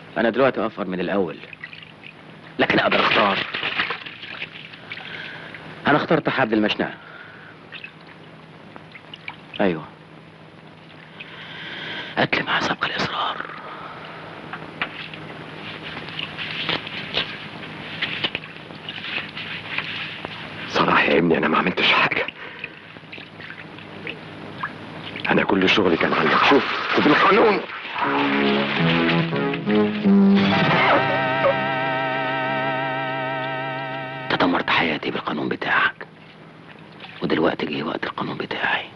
انا دلوقتي اوفر من الاول لكن اقدر اختار انا اخترت حبل المشنقة ايوه قتل مع سبق الاصرار صراحة يا ابني انا ما عملتش حاجة انا كل شغلي كان عندك شوف شوف القانون انت دمرت حياتي بالقانون بتاعك ودلوقتي جه وقت القانون بتاعي